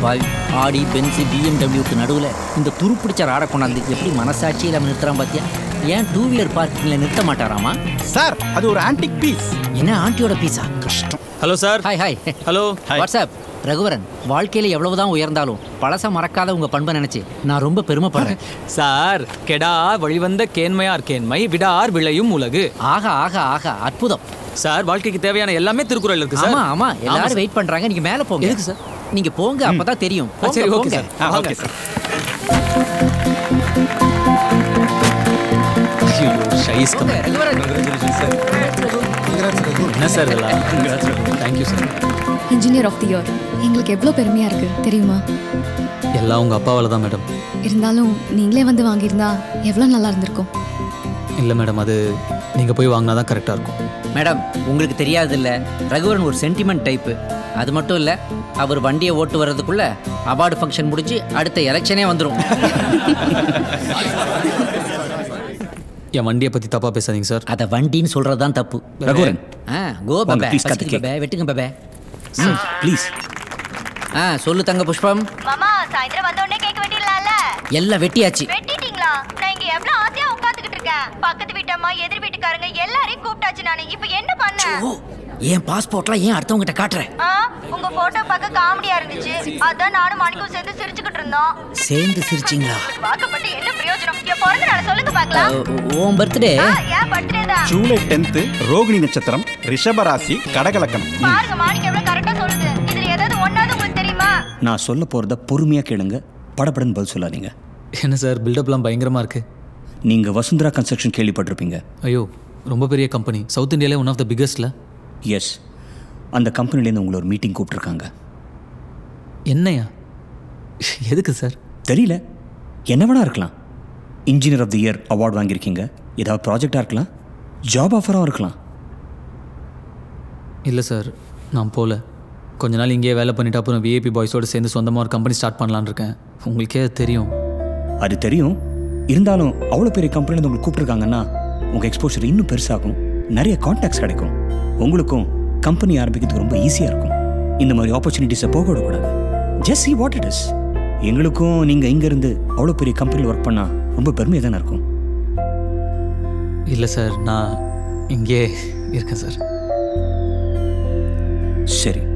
பாய் ஆடி பென்ஸு பிஎம்டபிள்யூக்கு நடுவில் இந்த துருப்பிடிச்ச ராடை கொண்டாந்து எப்படி மனசாட்சியில் அவன் நிறுத்துறான் பார்த்தியா ஏன் டூ வீலர் பார்க்கிங்கில் நிறுத்த மாட்டாராமா சார் அது ஒரு ஆன்டிக் பீஸ் என்ன ஆண்டியோட பீஸா கஷ்டம் hello sir hi hi hello what's up Raghuvaran வாழ்க்கையில் எவ்வளவுதான் உயர்ந்தாலும் பழச மறக்காத உங்க பண்பை நினைச்சு நான் ரொம்ப பெருமைப்படுறேன் சார் கெடார் வழிவந்த கேண்மையார் கேண்மை விடார் விளையும் உலகு ஆகா ஆகா ஆகா அற்புதம் சார் வாழ்க்கைக்கு தேவையான எல்லாமே திருக்குறள் இருக்கு சார் ஆமா ஆமா எல்லாரும் சார். வெயிட் பண்றாங்க நீங்க மேல போங்க எதுக்கு சார்? நீங்க போங்க அப்பதான் தெரியும் ஆ, போங்க, சரி ஓகே போங்க. சார் ஆ, வாங்க. ஓகே சார் ஐயோ ஷைஸ் போங்க, ரகுவரன். என்ன சார் இதெல்லாம் thank you sir engineer of the year எங்களுக்கு எவ்வளோ பெருமையாக இருக்குது தெரியுமா எல்லாம் உங்கள் அப்பாவால் தான் மேடம் இருந்தாலும் நீங்களே வந்து வாங்கியிருந்தா எவ்வளோ நல்லா இருந்திருக்கும் இல்லை மேடம் அது நீங்கள் போய் வாங்கினா தான் கரெக்டாக இருக்கும் மேடம் உங்களுக்கு தெரியாது இல்ல ரகுவரன் ஒரு சென்டிமெண்ட் டைப்பு அது மட்டும் இல்ல அவர் வண்டியை ஓட்டு வர்றதுக்குள்ள அவார்டு ஃபங்க்ஷன் முடிஞ்சு அடுத்த எலெக்ஷனே வந்துடும் என் வண்டியை பற்றி தப்பாக பேசாதீங்க சார் அத வண்டின்னு சொல்றது தான் தப்பு ரகுவரன் ஆ கோ வாங்க, பபே please cut the பசிக்குது cake. பபே வெட்டுங்க பபே ப்ளீஸ் ஆ சொல்லு தங்க புஷ்பம் மாமா சாயந்தரம் வந்த உடனே கேக் வெட்டிடலாம்ல எல்லாம் வெட்டியாச்சு வெட்டிட்டீங்களா நான் இங்க எவ்வளவு ஆசையா உட்கார்ந்துகிட்டு இருக்கேன் பக்கத்து வீட்டம்மா எதிர் வீட்டுக்காரங்க எல்லாரையும் கூப்பிட்டாச்சு நானு இப்போ என்ன பண்ண ஓ என் பாஸ்போர்ட்லாம் ஏன் அடுத்தவங்கிட்ட காட்டுறேன் ஆ, உங்க போட்டோ பார்க்க காமெடியா இருந்துச்சு அதான் நானும் மணிக்கும் சேர்ந்து சிரிச்சுக்கிட்டு இருந்தோம் சேர்ந்து சிரிச்சிங்களா வாக்கப்பட்டு என்ன பிரயோஜனம் என் பிறந்த நாள் சொல்லுங்க பார்க்கலாம் உன் பர்த்டே ஆ, ஏன் பர்த்டே தான் ஜூலை டென்த்து ரோகிணி நட்சத்திரம் ரிஷபராசி கடகலக்கணம் பாருங்க மாணிக்கம் எவ்வளவு கரெக்டா சொல்லுது இதுல ஏதாவது ஒன்னாவது உங்களுக்கு தெரியுமா நான் சொல்ல போகிறத பொறுமையாக கேளுங்க படபடன்னு பதில் சொல்லாதீங்க என்ன சார் பில்டப்லாம் பயங்கரமாக இருக்குது நீங்கள் வசுந்தரா கன்ஸ்ட்ரக்ஷன் கேள்விப்பட்டிருப்பீங்க ஐயோ ரொம்ப பெரிய கம்பெனி சவுத் இந்தியாவிலே ஒன் ஆஃப் த பிக்கஸ்ட்ல எஸ் அந்த கம்பெனிலேருந்து உங்களை ஒரு மீட்டிங் கூப்பிட்ருக்காங்க என்னையா எதுக்கு சார் தெரியல என்ன வேணா இருக்கலாம் engineer of the year award வாங்கியிருக்கீங்க ஏதாவது ப்ராஜெக்டாக இருக்கலாம் ஜாப் ஆஃபராகவும் இருக்கலாம் இல்லை சார் நான் போகல கொஞ்ச நாள் இங்கேயே வேலை பண்ணிட்டு அப்புறம் விஐபி பாய்ஸோடு சேர்ந்து சொந்தமாக ஒரு கம்பெனி ஸ்டார்ட் பண்ணலான்னு இருக்கேன் உங்களுக்கே அது தெரியும் அது தெரியும் இருந்தாலும் அவ்வளோ பெரிய கம்பெனிலேருந்து உங்களுக்கு கூப்பிட்ருக்காங்கன்னா உங்கள் எக்ஸ்போஷர் இன்னும் பெருசாகும் நிறைய கான்டாக்ட்ஸ் கிடைக்கும் உங்களுக்கும் கம்பெனி ஆரம்பிக்கிறதுக்கு ரொம்ப ஈஸியாக இருக்கும் இந்த மாதிரி ஆப்பர்ச்சுனிட்டிஸை போக விடக்கூடாது just see what it is எங்களுக்கும் நீங்கள் இங்கேருந்து அவ்வளோ பெரிய கம்பெனியில் ஒர்க் பண்ணால் ரொம்ப பெருமையாக தானே இருக்கும் இல்லை சார் நான் இங்கே இருக்கேன் சார் சரி